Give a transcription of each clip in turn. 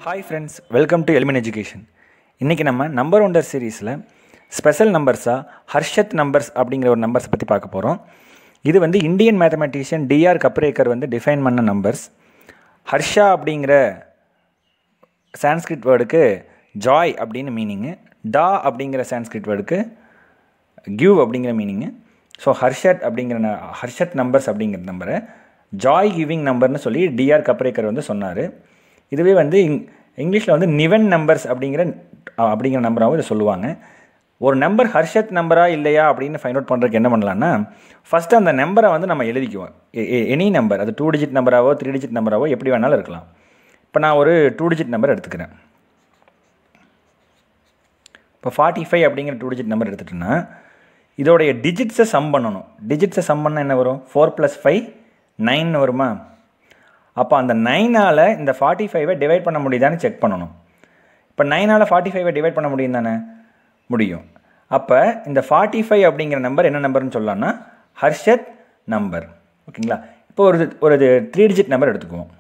hi friends welcome to element education இன்றைக்கி நம்ம number wonder சீரீஸில் ஸ்பெஷல் நம்பர்ஸாக ஹர்ஷத் நம்பர்ஸ் அப்படிங்கிற ஒரு நம்பர்ஸை பற்றி பார்க்க போகிறோம் இது வந்து இந்தியன் மேத்தமெட்டிஷியன் டிஆர் கப்ரேக்கர் வந்து டிஃபைன் பண்ண நம்பர்ஸ் ஹர்ஷா அப்படிங்கிற சான்ஸ்கிரிட் வேர்டுக்கு ஜாய் அப்படின்னு மீனிங்கு டா அப்படிங்கிற சான்ஸ்கிரிட் வேர்டுக்கு கிவ் அப்படிங்கிற மீனிங்கு ஸோ ஹர்ஷத் அப்படிங்கிற ந- ஹர்ஷத் நம்பர்ஸ் அப்படிங்கிற நம்பரை ஜாய் கிவிங் நம்பர்னு சொல்லி டிஆர் கப்ரேக்கர் வந்து சொன்னார் இதுவே வந்து இங் இங்கிலீஷில் வந்து நிவன் நம்பர்ஸ் அப்படிங்கிற அ, அப்படிங்கிற நம்பராகவும் இதை சொல்லுவாங்க ஒரு நம்பர் ஹர்ஷத் நம்பரா இல்லையா அப்படின்னு ஃபைண்ட் அவுட் பண்ணுறதுக்கு என்ன பண்ணலான்னா ஃபஸ்ட்டு அந்த நம்பரை வந்து நம்ம எழுதிக்குவோம் எனி நம்பர் அது டூ டிஜிட் நம்பராவோ த்ரீ டிஜிட் நம்பராவோ எப்படி வேணாலும் இருக்கலாம் இப்போ நான் ஒரு டூ டிஜிட் நம்பர் எடுத்துக்கிறேன் இப்போ ஃபார்ட்டி ஃபைவ் அப்படிங்கிற டூ டிஜிட் நம்பர் எடுத்துட்டோன்னா இதோடைய டிஜிட்ஸை சம் பண்ணணும் டிஜிட்ஸை சம் பண்ணால் என்ன வரும் ஃபோர் ப்ளஸ் ஃபைவ் நைன் வருமா அப்போ அந்த நைனால் இந்த ஃபார்ட்டி ஃபைவை டிவைட் பண்ண முடியுதான்னு செக் பண்ணணும் இப்போ நைனால் ஃபார்ட்டி ஃபைவை டிவைட் பண்ண முடியும் தானே முடியும் அப்போ இந்த ஃபார்ட்டி ஃபைவ் அப்படிங்கிற நம்பர் என்ன நம்பர்னு சொல்லலாம்னா ஹர்ஷத் நம்பர் ஓகேங்களா இப்போ ஒரு ஒரு த்ரீ டிஜிட் நம்பர் எடுத்துக்குவோம்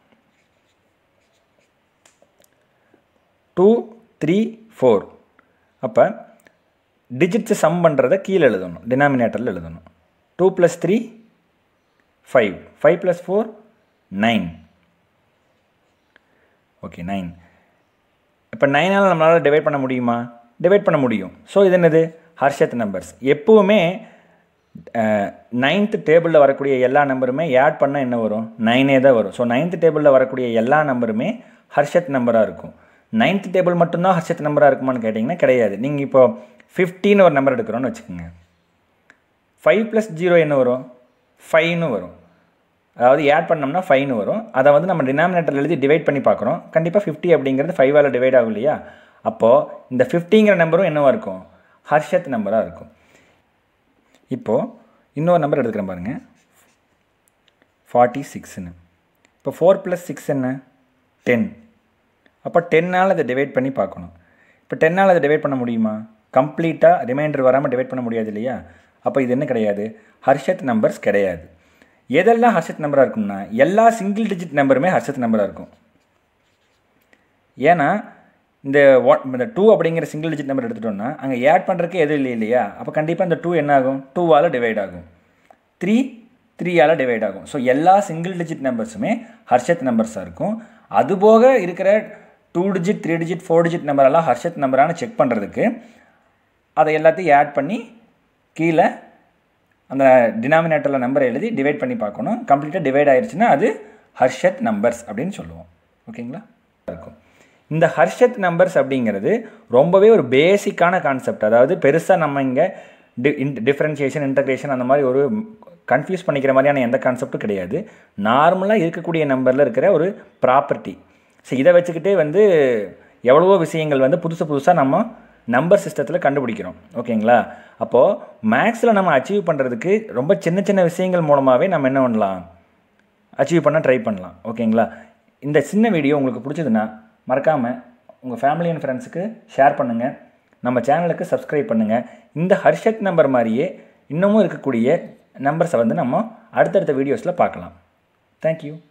டூ த்ரீ ஃபோர் அப்போ டிஜிட்ஸை சம் பண்ணுறத கீழே எழுதணும் டினாமினேட்டரில் எழுதணும் two plus three five five plus four nine okay nine இப்போ நைனால் நம்மளால் டிவைட் பண்ண முடியுமா டிவைட் பண்ண முடியும் ஸோ இது என்னது ஹர்ஷத் நம்பர்ஸ் எப்போவுமே நைன்த்து டேபிளில் வரக்கூடிய எல்லா நம்பருமே ஆட் பண்ணால் என்ன வரும் நைனே தான் வரும் ஸோ நைன்த்து டேபிளில் வரக்கூடிய எல்லா நம்பருமே ஹர்ஷத் நம்பராக இருக்கும் நைன்த் டேபிள் மட்டும்தான் ஹர்ஷத் நம்பராக இருக்குமான்னு கேட்டிங்கன்னா கிடையாது நீங்கள் இப்போ ஃபிஃப்டின்னு ஒரு நம்பர் எடுக்கிறோன்னு வச்சுக்கோங்க ஃபைவ் ப்ளஸ் ஜீரோ என்ன வரும் ஃபைவ்னு வரும் அதாவது ஆட் பண்ணோம்னா ஃபைவ்னு வரும் அதை வந்து நம்ம டினாமினேட்டர் எழுதி டிவைட் பண்ணி பார்க்குறோம் கண்டிப்பாக ஃபிஃப்டி அப்படிங்கிறது ஃபைவால் டிவைட் ஆகும் இல்லையா அப்போது இந்த ஃபிஃப்டிங்கிற நம்பரும் என்னவாக இருக்கும் ஹர்ஷத் நம்பராக இருக்கும் இப்போது இன்னொரு நம்பர் எடுத்துக்கிறேன் பாருங்கள் ஃபார்ட்டி சிக்ஸ்னு இப்போ ஃபோர் ப்ளஸ் சிக்ஸ் என்ன டென் அப்போ டென்னால் அதை டிவைட் பண்ணி பார்க்கணும் இப்போ டென்னால் அதை டிவைட் பண்ண முடியுமா கம்ப்ளீட்டாக ரிமைண்டர் வராமல் டிவைட் பண்ண முடியாது இல்லையா அப்போ இது என்ன கிடையாது ஹர்ஷத் நம்பர்ஸ் கிடையாது எதெல்லாம் ஹர்ஷத் நம்பராக இருக்கும்னா எல்லா சிங்கிள் டிஜிட் நம்பருமே ஹர்ஷத் நம்பராக இருக்கும் ஏன்னா இந்த ஒன் இந்த டூ அப்படிங்கிற சிங்கிள் டிஜிட் நம்பர் எடுத்துட்டோம்னா அங்கே ஆட் பண்ணுறதுக்கு எதுவும் இல்லை இல்லையா அப்போ கண்டிப்பாக இந்த டூ என்ன ஆகும் டூவால் டிவைட் ஆகும் த்ரீ த்ரீயால் டிவைட் ஆகும் ஸோ எல்லா சிங்கிள் டிஜிட் நம்பர்ஸுமே ஹர்ஷத் நம்பர்ஸாக இருக்கும் அதுபோக இருக்கிற two digit three digit four digit நம்பரெல்லாம் ஹர்ஷத் நம்பரானு செக் பண்ணுறதுக்கு அதை எல்லாத்தையும் ஆட் பண்ணி கீழே அந்த டினாமினேட்டரில் நம்பரை எழுதி டிவைட் பண்ணி பார்க்கணும் கம்ப்ளீட்டாக டிவைட் ஆயிடுச்சுன்னா அது ஹர்ஷத் நம்பர்ஸ் அப்படின்னு சொல்லுவோம் ஓகேங்களா இருக்கும் இந்த ஹர்ஷத் நம்பர்ஸ் அப்படிங்கிறது ரொம்பவே ஒரு பேசிக்கான கான்செப்ட் அதாவது பெருசாக நம்ம இங்கே டி டிஃப்ரென்சியேஷன் இன்டகிரேஷன் அந்த மாதிரி ஒரு கன்ஃபியூஸ் பண்ணிக்கிற மாதிரியான எந்த கான்செப்ட்டும் கிடையாது நார்மலாக இருக்கக்கூடிய நம்பரில் இருக்கிற ஒரு ப்ராப்பர்ட்டி ஸோ இதை வச்சுக்கிட்டே வந்து எவ்வளவோ விஷயங்கள் வந்து புதுசு புதுசாக நம்ம நம்பர் சிஸ்டத்தில் கண்டுபிடிக்கிறோம் ஓகேங்களா அப்போது மேக்ஸில் நம்ம அச்சீவ் பண்ணுறதுக்கு ரொம்ப சின்ன சின்ன விஷயங்கள் மூலமாகவே நம்ம என்ன பண்ணலாம் அச்சீவ் பண்ண ட்ரை பண்ணலாம் ஓகேங்களா இந்த சின்ன வீடியோ உங்களுக்கு பிடிச்சதுன்னா மறக்காமல் உங்கள் ஃபேமிலி அண்ட் ஃப்ரெண்ட்ஸுக்கு ஷேர் பண்ணுங்கள் நம்ம சேனலுக்கு சப்ஸ்கிரைப் பண்ணுங்கள் இந்த ஹர்ஷத் நம்பர் மாதிரியே இன்னமும் இருக்கக்கூடிய நம்பர்ஸை வந்து நம்ம அடுத்தடுத்த வீடியோஸில் பார்க்கலாம் தேங்க்யூ